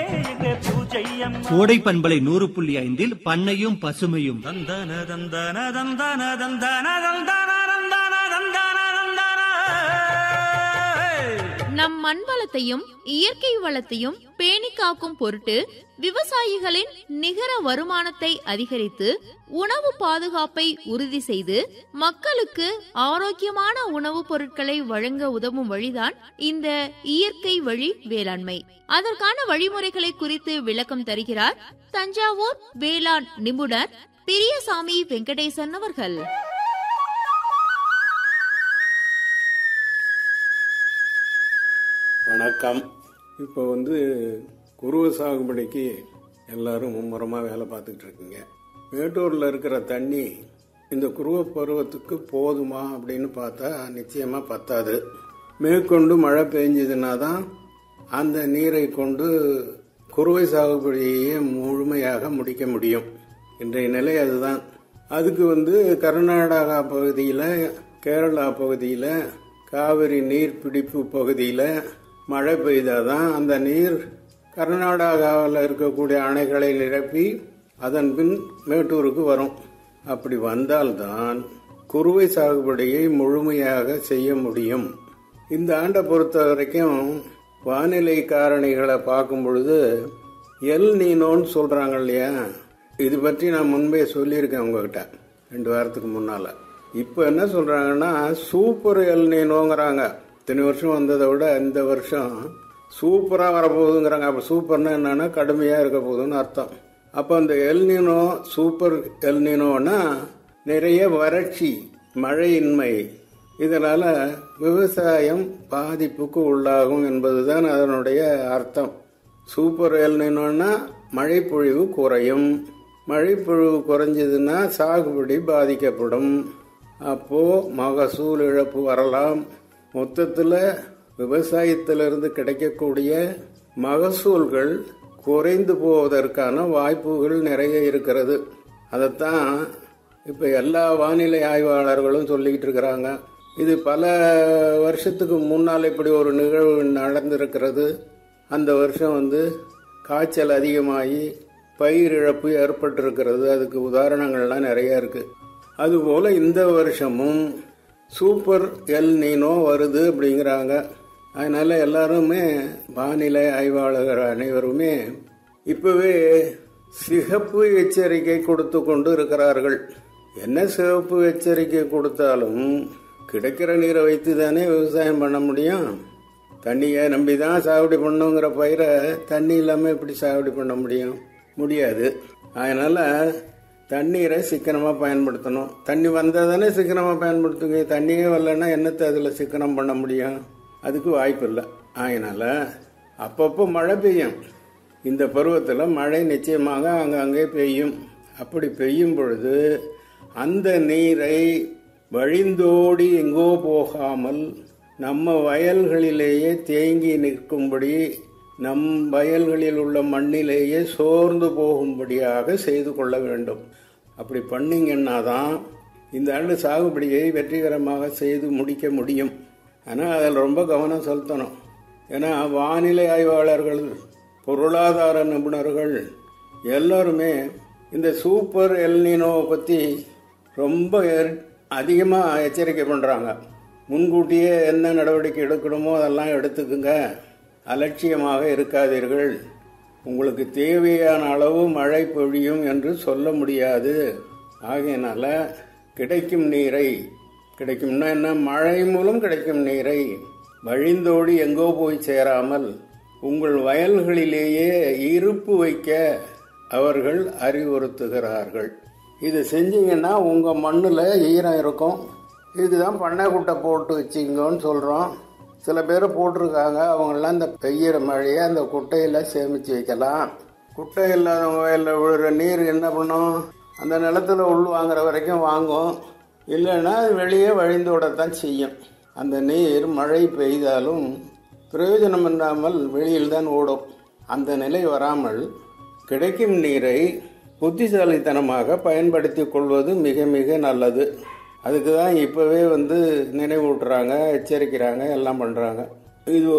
எங்க பூஜை அம்மா கோடை பண்பலை நூறு புள்ளி ஐந்தில் பண்ணையும் பசுமையும் தந்தன தந்தன தந்தன தந்தன தந்தன தந்தன தந்தன தந்தன நம் மண் வளத்தையும் இயற்கை வளத்தையும் பேணி காக்கும் பொருட்டு விவசாயிகளின் நிகர வருமானத்தை அதிகரித்து உணவு பாதுகாப்பை உறுதி செய்து மக்களுக்கு ஆரோக்கியமான உணவுப் பொருட்களை வழங்க உதவும் வழிதான் இந்த இயற்கை வழி வேளாண்மை அதற்கான வழிமுறைகளை குறித்து விளக்கம் தருகிறார் தஞ்சாவூர் வேளாண் நிபுணர் பெரியசாமி வெங்கடேசன் அவர்கள் வணக்கம் இப்போ வந்து குருவ சாகுபடிக்கு எல்லாரும் மும்முரமாக வேலை பார்த்துக்கிட்டு இருக்கீங்க மேட்டூரில் இருக்கிற தண்ணி இந்த குருவ பருவத்துக்கு போதுமா அப்படின்னு பார்த்தா நிச்சயமாக பத்தாது மேற்கொண்டு மழை பெஞ்சதுன்னா தான் அந்த நீரை கொண்டு குறுவை சாகுபடியை முழுமையாக முடிக்க முடியும் இன்றைய நிலை அதுதான் அதுக்கு வந்து கர்நாடகா பகுதியில் கேரளா பகுதியில் காவிரி நீர்பிடிப்பு பகுதியில் மழை பெய்தாதான் அந்த நீர் கர்நாடகாவில் இருக்கக்கூடிய அணைகளை நிரப்பி அதன் பின் மேட்டூருக்கு வரும் அப்படி வந்தால்தான் குறுவை சாகுபடியை முழுமையாக செய்ய முடியும் இந்த ஆண்டை பொறுத்த வரைக்கும் வானிலை காரணிகளை பார்க்கும் பொழுது எல் நீனோன்னு சொல்றாங்க இல்லையா இது பற்றி நான் முன்பே சொல்லியிருக்கேன் உங்ககிட்ட ரெண்டு வாரத்துக்கு முன்னால இப்போ என்ன சொல்றாங்கன்னா சூப்பர் எல் நீனோங்கிறாங்க இத்தனை வருஷம் வந்ததை விட இந்த வருஷம் சூப்பராக வரப்போகுதுங்கிறாங்க அப்போ சூப்பர்னா என்னன்னா கடுமையாக இருக்க போகுதுன்னு அர்த்தம் அப்போ அந்த எல்னினோ சூப்பர் எல்னினோன்னா நிறைய வறட்சி மழையின்மை இதனால விவசாயம் பாதிப்புக்கு உள்ளாகும் என்பதுதான் அதனுடைய அர்த்தம் சூப்பர் எல்னினோன்னா மழைப்பொழிவு குறையும் மழைப்பொழிவு குறைஞ்சதுன்னா சாகுபடி பாதிக்கப்படும் அப்போ மகசூல் இழப்பு வரலாம் மொத்தத்தில் விவசாயத்திலிருந்து கிடைக்கக்கூடிய மகசூல்கள் குறைந்து போவதற்கான வாய்ப்புகள் நிறைய இருக்கிறது அதைத்தான் இப்போ எல்லா வானிலை ஆய்வாளர்களும் சொல்லிக்கிட்டு இருக்கிறாங்க இது பல வருஷத்துக்கு முன்னால் இப்படி ஒரு நிகழ்வு நடந்திருக்கிறது அந்த வருஷம் வந்து காய்ச்சல் அதிகமாகி பயிர் இழப்பு ஏற்பட்டிருக்கிறது அதுக்கு உதாரணங்கள்லாம் நிறைய இருக்கு அதுபோல இந்த வருஷமும் சூப்பர் எல் நீனோ வருது அப்படிங்கிறாங்க அதனால எல்லாருமே வானிலை ஆய்வாளர்கள் அனைவருமே இப்பவே சிகப்பு எச்சரிக்கை கொடுத்து கொண்டு இருக்கிறார்கள் என்ன சிவப்பு எச்சரிக்கை கொடுத்தாலும் கிடைக்கிற நீரை வைத்து தானே விவசாயம் பண்ண முடியும் தண்ணியை நம்பி தான் சாகுபடி பண்ணுங்கிற பயிரை தண்ணி இல்லாமல் எப்படி சாகுபடி பண்ண முடியும் முடியாது அதனால தண்ணீரை சிக்கனமாக பயன்படுத்தணும் தண்ணி வந்தால் தானே சிக்கனமாக பயன்படுத்துங்க தண்ணியே வரலன்னா என்னத்தை அதில் சிக்கனம் பண்ண முடியும் அதுக்கு வாய்ப்பு இல்லை அதனால அப்பப்போ மழை பெய்யும் இந்த பருவத்தில் மழை நிச்சயமாக அங்கங்கே பெய்யும் அப்படி பெய்யும் பொழுது அந்த நீரை வழிந்தோடி எங்கோ போகாமல் நம்ம வயல்களிலேயே தேங்கி நிற்கும்படி நம் வயல்களில் உள்ள மண்ணிலேயே சோர்ந்து போகும்படியாக செய்து கொள்ள வேண்டும் அப்படி பண்ணீங்கன்னா தான் இந்த ஆண்டு சாகுபடியை வெற்றிகரமாக செய்து முடிக்க முடியும் ஆனால் அதில் ரொம்ப கவனம் செலுத்தணும் ஏன்னா வானிலை ஆய்வாளர்கள் பொருளாதார நிபுணர்கள் எல்லாருமே இந்த சூப்பர் எல்னினோவை பற்றி ரொம்ப அதிகமாக எச்சரிக்கை பண்ணுறாங்க முன்கூட்டியே என்ன நடவடிக்கை எடுக்கணுமோ அதெல்லாம் எடுத்துக்குங்க அலட்சியமாக இருக்காதீர்கள் உங்களுக்கு தேவையான அளவு மழை பொழியும் என்று சொல்ல முடியாது ஆகையினால கிடைக்கும் நீரை கிடைக்கும்னா என்ன மழை மூலம் கிடைக்கும் நீரை வழிந்தோடி எங்கோ போய் சேராமல் உங்கள் வயல்களிலேயே இருப்பு வைக்க அவர்கள் அறிவுறுத்துகிறார்கள் இது செஞ்சீங்கன்னா உங்க மண்ணில் ஈரம் இருக்கும் இதுதான் பண்ணை குட்டை போட்டு வச்சிங்கன்னு சொல்றோம் சில பேர் போட்டிருக்காங்க அவங்கெல்லாம் இந்த பெய்கிற மழையை அந்த குட்டையில் சேமித்து வைக்கலாம் குட்டை இல்லாதவங்க வயலில் விழுற நீர் என்ன பண்ணும் அந்த நிலத்துல உள் வாங்குற வரைக்கும் வாங்கும் இல்லைன்னா அது வெளியே வழிந்தோடத்தான் செய்யும் அந்த நீர் மழை பெய்தாலும் பிரயோஜனம் இல்லாமல் வெளியில் தான் ஓடும் அந்த நிலை வராமல் கிடைக்கும் நீரை புத்திசாலித்தனமாக பயன்படுத்தி கொள்வது மிக மிக நல்லது அதுக்கு தான் இப்போவே வந்து நினைவூட்டுறாங்க எச்சரிக்கிறாங்க எல்லாம் பண்ணுறாங்க இது